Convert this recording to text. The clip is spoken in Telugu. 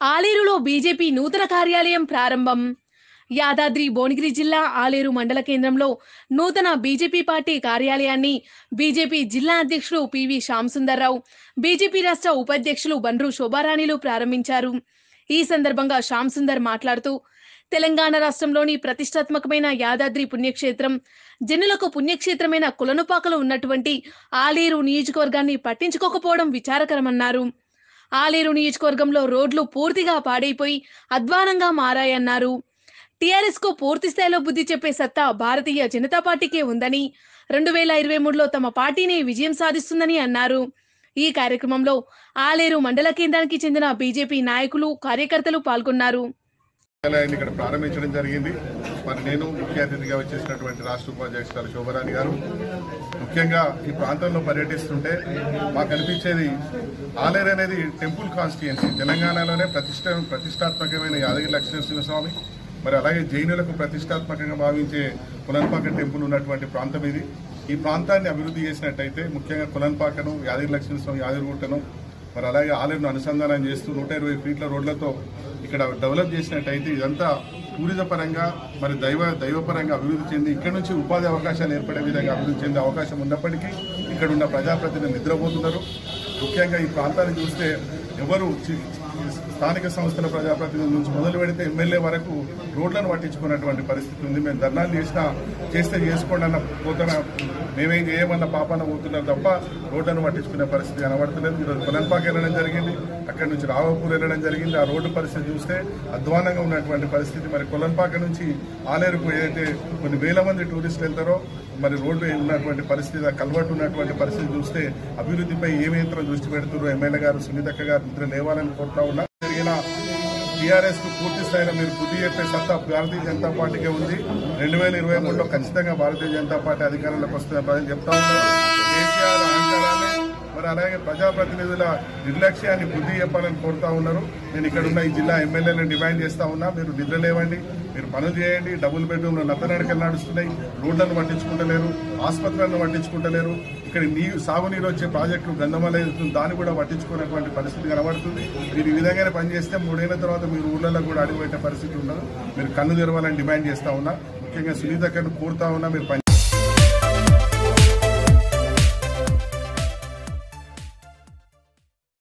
ఆలేరులో బీజేపీ నూతన కార్యాలయం ప్రారంభం యాదాద్రి భువనగిరి జిల్లా ఆలేరు మండల కేంద్రంలో నూతన బీజేపీ పార్టీ కార్యాలయాన్ని బీజేపీ జిల్లా అధ్యక్షుడు పివి శ్యామసుందర్రావు బీజేపీ రాష్ట్ర ఉపాధ్యక్షులు బండ్రు శోభారాణిలు ప్రారంభించారు ఈ సందర్భంగా శ్యామసుందర్ మాట్లాడుతూ తెలంగాణ రాష్ట్రంలోని ప్రతిష్టాత్మకమైన యాదాద్రి పుణ్యక్షేత్రం జనులకు పుణ్యక్షేత్రమైన కులనుపాకలు ఉన్నటువంటి ఆలేరు నియోజకవర్గాన్ని పట్టించుకోకపోవడం విచారకరమన్నారు ఆలేరు నియోజకవర్గంలో రోడ్లు పూర్తిగా పాడైపోయి అధ్వానంగా మారాయన్నారు టీఆర్ఎస్ కు పూర్తి స్థాయిలో బుద్ధి చెప్పే సత్తా భారతీయ జనతా పార్టీకే ఉందని రెండు వేల ఇరవై మూడులో తమ పార్టీని విజయం సాధిస్తుందని అన్నారు ఈ కార్యక్రమంలో ఆలేరు మండల కేంద్రానికి చెందిన బీజేపీ నాయకులు కార్యకర్తలు పాల్గొన్నారు కార్యాలయాన్ని ఇక్కడ ప్రారంభించడం జరిగింది మరి నేను ముఖ్య అతిథిగా వచ్చేసినటువంటి రాష్ట్ర ఉపాధ్యక్షురాలు శోభరాణి గారు ముఖ్యంగా ఈ ప్రాంతంలో పర్యటిస్తుంటే మాకు అనిపించేది ఆలేరు అనేది టెంపుల్ కాన్స్టిట్యుయెన్సీ తెలంగాణలోనే ప్రతిష్ట ప్రతిష్టాత్మకమైన యాదగిరి లక్ష్మీనరసింహ స్వామి మరి అలాగే జైనులకు ప్రతిష్టాత్మకంగా భావించే కులన్పాక టెంపుల్ ఉన్నటువంటి ప్రాంతం ఇది ఈ ప్రాంతాన్ని అభివృద్ధి చేసినట్టయితే ముఖ్యంగా కులన్పాకను యాదగిరి లక్ష్మీనరస్వామి యాదగిరిగుట్టను మరి అలాగే ఆలయం అనుసంధానం చేస్తూ నూట ఇరవై ఫీట్ల రోడ్లతో ఇక్కడ డెవలప్ చేసినట్టయితే ఇదంతా టూరిజం పరంగా మరి దైవ దైవపరంగా అభివృద్ధి చెంది ఇక్కడ నుంచి ఉపాధి అవకాశాలు ఏర్పడే విధంగా అభివృద్ధి చెందే అవకాశం ఉన్నప్పటికీ ఇక్కడ ఉన్న ప్రజాప్రతినిధులు నిద్రపోతున్నారు ముఖ్యంగా ఈ ప్రాంతాన్ని చూస్తే ఎవరు చి- స్థానిక సంస్థల ప్రజాప్రతినిధుల నుంచి మొదలు పెడితే ఎమ్మెల్యే వరకు రోడ్లను పట్టించుకున్నటువంటి పరిస్థితి ఉంది మేము ధర్నాలు చేసినా చేస్తే చేసుకోండి అన్న పోతున్న మేమేం చేయమన్న పాపాన పోతున్నారు తప్ప రోడ్లను పట్టించుకునే పరిస్థితి కనబడతలేదు ఈరోజు కొలంపాకి వెళ్ళడం జరిగింది అక్కడి నుంచి రావపూర్ వెళ్ళడం జరిగింది ఆ రోడ్డు పరిస్థితి చూస్తే అధ్వానంగా ఉన్నటువంటి పరిస్థితి మరి కొలంపాక నుంచి ఆలేరుకు ఏదైతే కొన్ని వేల మంది టూరిస్టులు వెళ్తారో మరి రోడ్డు ఉన్నటువంటి పరిస్థితి ఆ కల్వర్ట్ ఉన్నటువంటి పరిస్థితి చూస్తే అభివృద్ధిపై ఏ మాత్రం దృష్టి పెడుతున్నారు ఎమ్మెల్యే గారు సునీతక్క గారు నిద్ర లేవాలని కోరుతా ఉన్నా జరిగిన టీఆర్ఎస్ కు పూర్తి స్థాయిలో మీరు బుద్ధి చెప్పే సత్తా భారతీయ జనతా పార్టీకే ఉంది రెండు వేల ఇరవై మూడులో ఖచ్చితంగా భారతీయ జనతా పార్టీ అధికారంలోకి వస్తుందని ప్రజలు చెప్తా ఉన్నారు కేసీఆర్ అహంకారాన్ని మరి అలాగే ప్రజాప్రతినిధుల నిర్లక్ష్యాన్ని బుద్ధి చెప్పాలని కోరుతా ఉన్నారు నేను ఇక్కడ ఉన్న ఈ జిల్లా ఎమ్మెల్యేలను డిమాండ్ చేస్తా ఉన్నా మీరు నిద్ర లేవండి మీరు పనులు చేయండి డబుల్ బెడ్రూమ్లో నత్తనడకలు నడుస్తున్నాయి రోడ్లను పట్టించుకుంటలేరు ఆసుపత్రులను పట్టించుకుంటలేరు ఇక్కడ నీరు సాగునీరు వచ్చే ప్రాజెక్టులు గంధమల దాన్ని కూడా పట్టించుకునేటువంటి పరిస్థితి కనబడుతుంది మీరు ఈ విధంగానే పనిచేస్తే మూడేళ్ల తర్వాత మీరు ఊళ్ళలో కూడా అడుగుపెట్టే పరిస్థితి ఉండదు మీరు కన్ను తెరవాలని డిమాండ్ చేస్తా ఉన్నా ముఖ్యంగా సునీతక్కను కోరుతా ఉన్నా మీరు పని